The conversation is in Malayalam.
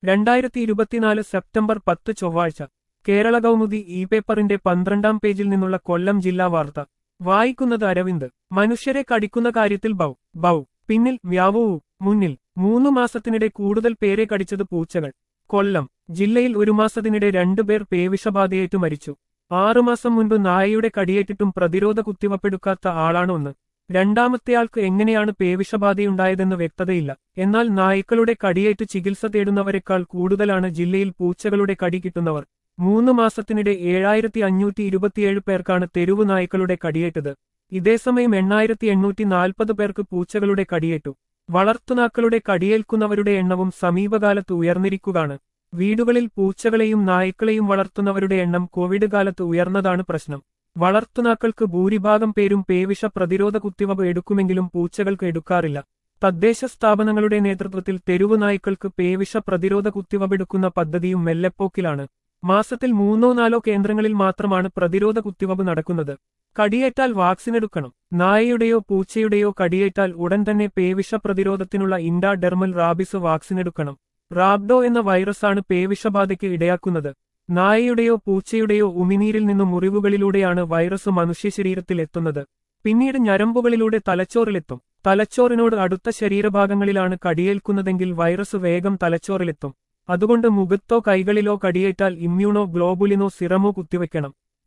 രണ്ടായിരത്തി ഇരുപത്തിനാല് സെപ്റ്റംബർ പത്ത് ചൊവ്വാഴ്ച കേരള കൗമുദി ഇ പേപ്പറിന്റെ പന്ത്രണ്ടാം പേജിൽ നിന്നുള്ള കൊല്ലം ജില്ലാ വാർത്ത വായിക്കുന്നത് അരവിന്ദ് മനുഷ്യരെ കടിക്കുന്ന കാര്യത്തിൽ ബൗ ബൗ പിന്നിൽ വ്യാവവും മുന്നിൽ മൂന്നു മാസത്തിനിടെ കൂടുതൽ പേരെ കടിച്ചത് പൂച്ചകൾ കൊല്ലം ജില്ലയിൽ ഒരു മാസത്തിനിടെ രണ്ടുപേർ പേവിഷബാധയേറ്റു മരിച്ചു ആറുമാസം മുൻപ് നായയുടെ കടിയേറ്റിട്ടും പ്രതിരോധ കുത്തിവപ്പെടുക്കാത്ത ആളാണ് ഒന്ന് രണ്ടാമത്തെയാൾക്ക് എങ്ങനെയാണ് പേവിഷബാധയുണ്ടായതെന്ന് വ്യക്തതയില്ല എന്നാൽ നായ്ക്കളുടെ കടിയേറ്റ് ചികിത്സ തേടുന്നവരെക്കാൾ കൂടുതലാണ് ജില്ലയിൽ പൂച്ചകളുടെ കടി കിട്ടുന്നവർ മൂന്ന് മാസത്തിനിടെ ഏഴായിരത്തി അഞ്ഞൂറ്റി ഇരുപത്തിയേഴ് പേർക്കാണ് തെരുവു നായ്ക്കളുടെ കടിയേറ്റത് ഇതേസമയം എണ്ണായിരത്തി എണ്ണൂറ്റി നാൽപ്പത് പേർക്ക് പൂച്ചകളുടെ കടിയേറ്റു വളർത്തുനാക്കളുടെ കടിയേൽക്കുന്നവരുടെ എണ്ണവും സമീപകാലത്ത് ഉയർന്നിരിക്കുകയാണ് വീടുകളിൽ പൂച്ചകളെയും നായ്ക്കളെയും വളർത്തുന്നവരുടെ എണ്ണം കോവിഡ് കാലത്ത് ഉയർന്നതാണ് പ്രശ്നം വളർത്തുനാക്കൾക്ക് ഭൂരിഭാഗം പേരും പേവിഷ പ്രതിരോധ കുത്തിവയ്പ് എടുക്കുമെങ്കിലും പൂച്ചകൾക്ക് എടുക്കാറില്ല തദ്ദേശ സ്ഥാപനങ്ങളുടെ നേതൃത്വത്തിൽ തെരുവു നായ്ക്കൾക്ക് പേവിഷ പ്രതിരോധ കുത്തിവയ്പ് എടുക്കുന്ന പദ്ധതിയും മെല്ലെപ്പോക്കിലാണ് മാസത്തിൽ മൂന്നോ നാലോ കേന്ദ്രങ്ങളിൽ മാത്രമാണ് പ്രതിരോധ കുത്തിവയ്പ് നടക്കുന്നത് കടിയേറ്റാൽ വാക്സിൻ എടുക്കണം നായയുടെയോ പൂച്ചയുടെയോ കടിയേറ്റാൽ ഉടൻ തന്നെ പേവിഷ പ്രതിരോധത്തിനുള്ള ഇൻഡാ ഡെർമൽ റാബിസ് വാക്സിൻ എടുക്കണം റാബ്ഡോ എന്ന വൈറസാണ് പേവിഷബാധയ്ക്ക് ഇടയാക്കുന്നത് നായയുടെയോ പൂച്ചയുടെയോ ഉമിനീരിൽ നിന്നും മുറിവുകളിലൂടെയാണ് വൈറസ് മനുഷ്യ ശരീരത്തിൽ എത്തുന്നത് പിന്നീട് ഞരമ്പുകളിലൂടെ തലച്ചോറിലെത്തും തലച്ചോറിനോട് അടുത്ത ശരീരഭാഗങ്ങളിലാണ് കടിയേൽക്കുന്നതെങ്കിൽ വൈറസ് വേഗം തലച്ചോറിലെത്തും അതുകൊണ്ട് മുഖത്തോ കൈകളിലോ കടിയേറ്റാൽ ഇമ്മ്യൂണോ ഗ്ലോബുലിനോ സിറമോ കുത്തിവെക്കണം